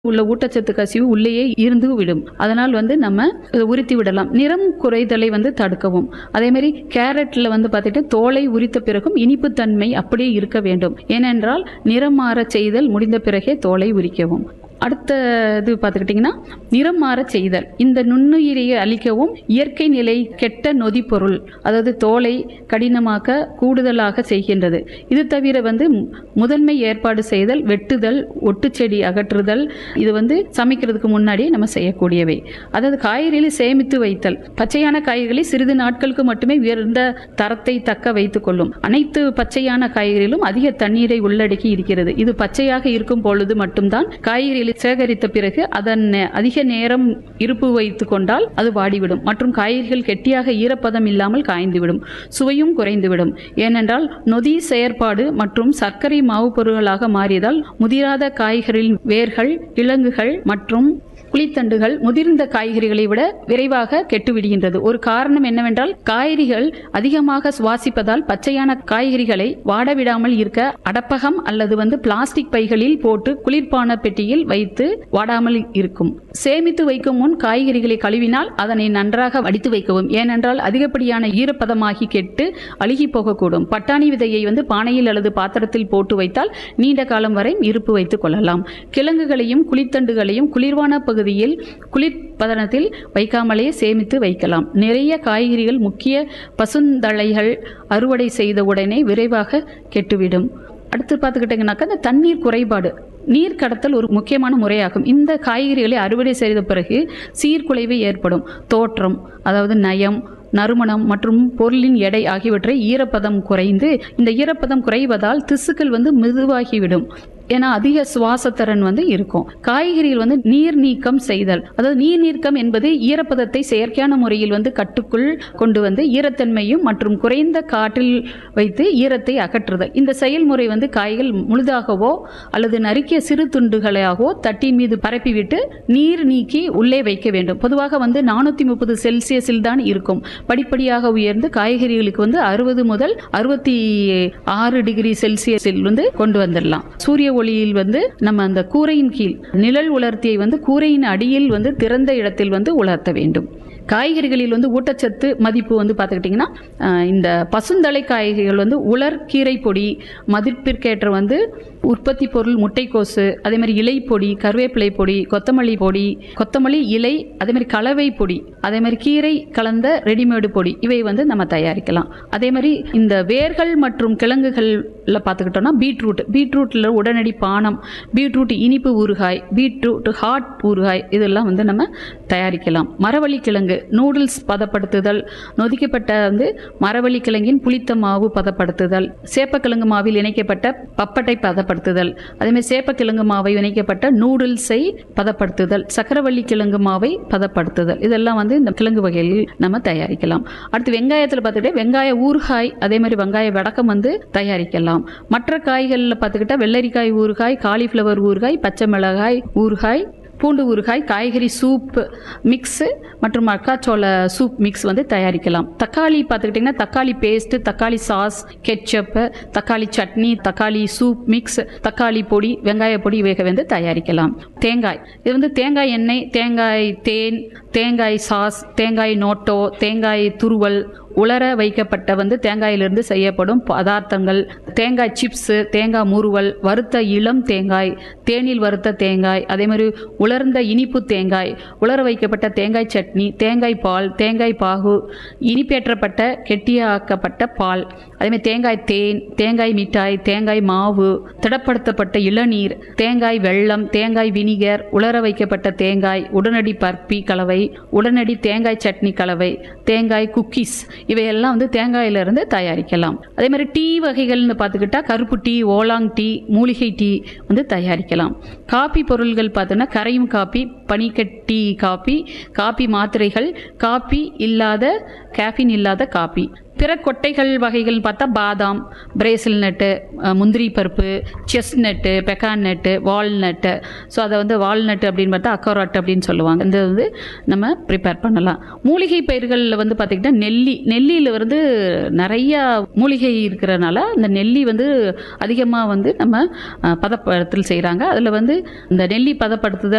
உள்ள ஊட்டச்சத்து கசிவு உள்ளேயே இருந்து விடும் அதனால் வந்து நம்ம இதை உரித்து விடலாம் நிறம் குறைதலை வந்து தடுக்கவும் அதே மாதிரி கேரட்ல வந்து பார்த்துட்டு தோலை உரித்த பிறகும் இனிப்புத்தன்மை அப்படியே இருக்க வேண்டும் ஏனென்றால் நிறம் மாறச் செய்தல் முடிந்த பிறகே தோலை உரிக்கவும் அடுத்த இது பார்த்துக்கிட்டிங்கன்னா நிறம் மாறச் செய்தல் இந்த நுண்ணுயிரை அழிக்கவும் இயற்கை நிலை கெட்ட நொதிப்பொருள் அதாவது தோலை கடினமாக்க கூடுதலாக செய்கின்றது இது தவிர வந்து மு- முதன்மை ஏற்பாடு செய்தல் வெட்டுதல் ஒட்டுச்செடி அகற்றுதல் இது வந்து சமைக்கிறதுக்கு முன்னாடி நம்ம செய்யக்கூடியவை அதாவது காய்கறிகளை சேமித்து வைத்தல் பச்சையான காய்கறிகளை சிறிது நாட்களுக்கு மட்டுமே உயர்ந்த தரத்தை தக்க வைத்துக் கொள்ளும் அனைத்து பச்சையான காய்கறிகளும் அதிக தண்ணீரை உள்ளடக்கி இருக்கிறது இது பச்சையாக இருக்கும் பொழுது மட்டும்தான் காய்கறிகளை சேகரித்த பிறகு அதன் நே- அதிக நேரம் இருப்பு வைத்துக் கொண்டால் அது வாடிவிடும் மற்றும் காய்கறிகள் கெட்டியாக ஈரப்பதம் இல்லாமல் காய்ந்துவிடும் சுவையும் குறைந்துவிடும் ஏனென்றால் நொதி செயற்பாடு மற்றும் சர்க்கரை மாவு பொருள்களாக மாறியதால் முதிராத காய்கறிகளின் வேர்கள் கிழங்குகள் மற்றும் குளித்தண்டுகள் முதிர்ந்த காய்கறிகளை விட விரைவாக கெட்டுவிடுகின்றது ஒரு காரணம் என்னவென்றால் காய்கறிகள் அதிகமாக சுவாசிப்பதால் பச்சையான காய்கறிகளை வாடவிடாமல் இருக்க அடப்பகம் அல்லது வந்து பிளாஸ்டிக் பைகளில் போட்டு குளிர்பான பெட்டியில் வைத்து வாடாமல் இருக்கும் சேமித்து வைக்கும் முன் காய்கறிகளை கழுவினால் அதனை நன்றாக வடித்து வைக்கவும் ஏனென்றால் அதிகப்படியான ஈரப்பதமாகி கெட்டு அழுகி போகக்கூடும் பட்டாணி விதையை வந்து பானையில் அல்லது பாத்திரத்தில் போட்டு வைத்தால் நீண்ட காலம் வரை இருப்பு வைத்துக் கொள்ளலாம் கிழங்குகளையும் குளித்தண்டுகளையும் குளிர்வான பகுதியில் குளிர்பதனத்தில் வைக்காமலே சேமித்து வைக்கலாம் நிறைய காய்கறிகள் முக்கிய பசுந்தழைகள் அறுவடை செய்த உடனே விரைவாக கெட்டுவிடும் அடுத்து பார்த்துக்கிட்டிங்கனாக்கா இந்த தண்ணீர் குறைபாடு நீர் கடத்தல் ஒரு முக்கியமான முறையாகும் இந்த காய்கறிகளை அறுவடை செய்த பிறகு சீர்குலைவு ஏற்படும் தோற்றம் அதாவது நயம் நறுமணம் மற்றும் பொருளின் எடை ஆகியவற்றை ஈரப்பதம் குறைந்து இந்த ஈரப்பதம் குறைவதால் திசுக்கள் வந்து மிதுவாகிவிடும் ஏன்னா அதிக சுவாசத்திறன் வந்து இருக்கும் காய்கறிகள் வந்து நீர் நீக்கம் செய்தல் அதாவது நீர் நீக்கம் என்பது ஈரப்பதத்தை செயற்கையான முறையில் வந்து கட்டுக்குள் கொண்டு வந்து ஈரத்தன்மையும் மற்றும் குறைந்த காற்றில் வைத்து ஈரத்தை அகற்றுதல் இந்த செயல்முறை வந்து காய்கள் முழுதாகவோ அல்லது நறுக்கிய சிறு துண்டுகளாகவோ தட்டின் மீது பரப்பிவிட்டு நீர் நீக்கி உள்ளே வைக்க வேண்டும் பொதுவாக வந்து நானூற்றி முப்பது செல்சியஸில் தான் இருக்கும் படிப்படியாக உயர்ந்து காய்கறிகளுக்கு வந்து அறுபது முதல் அறுபத்தி ஆறு டிகிரி செல்சியஸில் வந்து கொண்டு வந்துடலாம் சூரிய ஒளியில் வந்து நம்ம அந்த கூரையின் கீழ் நிழல் உலர்த்தியை வந்து கூரையின் அடியில் வந்து திறந்த இடத்தில் வந்து உலர்த்த வேண்டும் காய்கறிகளில் வந்து ஊட்டச்சத்து மதிப்பு வந்து பார்த்துக்கிட்டிங்கன்னா அஹ், இந்த பசுந்தலை காய்கறிகள் வந்து உலர் கீரை பொடி மதிப்பிற்கேற்ற வந்து உற்பத்தி பொருள் முட்டைக்கோசு அதே மாதிரி இலை பொடி கருவேப்பிலை பொடி கொத்தமல்லி பொடி கொத்தமல்லி இலை அதே மாதிரி கலவை பொடி அதே மாதிரி கீரை கலந்த ரெடிமேடு பொடி இவை வந்து நம்ம தயாரிக்கலாம் அதே மாதிரி இந்த வேர்கள் மற்றும் கிழங்குகள்ல பார்த்துக்கிட்டோம்னா பீட்ரூட் பீட்ரூட்டில் உடனடி பானம் பீட்ரூட் இனிப்பு ஊறுகாய் பீட்ரூட் ஹாட் ஊறுகாய் இதெல்லாம் வந்து நம்ம தயாரிக்கலாம் மரவள்ளி கிழங்கு நூடுல்ஸ் பதப்படுத்துதல் நொதிக்கப்பட்ட வந்து மரவள்ளி கிழங்கின் புளித்த மாவு பதப்படுத்துதல் சேப்பக்கிழங்கு மாவில் இணைக்கப்பட்ட பப்பட்டை பதப்படுத்துதல் அதேமாதிரி சேப்பக்கிழங்கு மாவை இணைக்கப்பட்ட நூடுல்ஸை பதப்படுத்துதல் சக்கரவள்ளி கிழங்கு மாவை பதப்படுத்துதல் இதெல்லாம் வந்து இந்த கிழங்கு வகைகளில் நம்ம தயாரிக்கலாம் அடுத்து வெங்காயத்தில் பார்த்துக்கிட்டா வெங்காய ஊறுகாய் அதே மாதிரி வெங்காய வடக்கம் வந்து தயாரிக்கலாம் மற்ற காய்களில் பார்த்துக்கிட்டா வெள்ளரிக்காய் ஊறுகாய் காலிஃப்ளவர் ஊறுகாய் பச்சை மிளகாய் ஊறுகாய் பூண்டு ஊறுகாய் காய்கறி சூப் மிக்ஸு மற்றும் மக்காச்சோள சூப் மிக்ஸ் வந்து தயாரிக்கலாம் தக்காளி பார்த்துக்கிட்டிங்கன்னா தக்காளி பேஸ்ட்டு தக்காளி சாஸ் கெச்சப்பு தக்காளி சட்னி தக்காளி சூப் மிக்ஸ் தக்காளி பொடி வெங்காய பொடி இவைகள் வந்து தயாரிக்கலாம் தேங்காய் இது வந்து தேங்காய் எண்ணெய் தேங்காய் தேன் தேங்காய் சாஸ் தேங்காய் நோட்டோ தேங்காய் துருவல் உலர வைக்கப்பட்ட வந்து தேங்காயிலிருந்து செய்யப்படும் பதார்த்தங்கள் தேங்காய் சிப்ஸு தேங்காய் முறுவல் வறுத்த இளம் தேங்காய் தேனில் வறுத்த தேங்காய் அதே மாதிரி உலர்ந்த இனிப்பு தேங்காய் உலர வைக்கப்பட்ட தேங்காய் சட்னி தேங்காய் பால் தேங்காய் பாகு இனிப்பேற்றப்பட்ட கெட்டியாக்கப்பட்ட பால் அதேமாதிரி தேங்காய் தேன் தேங்காய் மிட்டாய் தேங்காய் மாவு திடப்படுத்தப்பட்ட இளநீர் தேங்காய் வெல்லம் தேங்காய் வினிகர் உலர வைக்கப்பட்ட தேங்காய் உடனடி பர்பி கலவை உடனடி தேங்காய் சட்னி கலவை தேங்காய் குக்கீஸ் இவையெல்லாம் வந்து தேங்காயிலிருந்து தயாரிக்கலாம் அதே மாதிரி டீ வகைகள்னு பார்த்துக்கிட்டா கருப்பு டீ ஓலாங் டீ மூலிகை டீ வந்து தயாரிக்கலாம் காபி பொருள்கள் பார்த்தோன்னா கரையும் காப்பி பனிக்கட்டி காப்பி காப்பி மாத்திரைகள் காப்பி இல்லாத கேஃபின் இல்லாத காப்பி பிற கொட்டைகள் வகைகள் பார்த்தா பாதாம் பிரேசில் நட்டு அஹ், முந்திரி பருப்பு செஸ்நட்டு பெக்கான் நட்டு வால்நட்டு ஸோ அதை வந்து வால்நட்டு அப்படின்னு பார்த்தா அக்கோராட் அப்படின்னு சொல்லுவாங்க இந்த வந்து நம்ம ப்ரிப்பேர் பண்ணலாம் மூலிகை பயிர்களில் வந்து பார்த்திங்கன்னா நெல்லி நெல்லியில் வந்து நிறையா மூலிகை இருக்கிறனால அந்த நெல்லி வந்து அதிகமாக வந்து நம்ம அஹ், பதப்படுத்தல் செய்கிறாங்க அதில் வந்து இந்த நெல்லி பதப்படுத்துதல்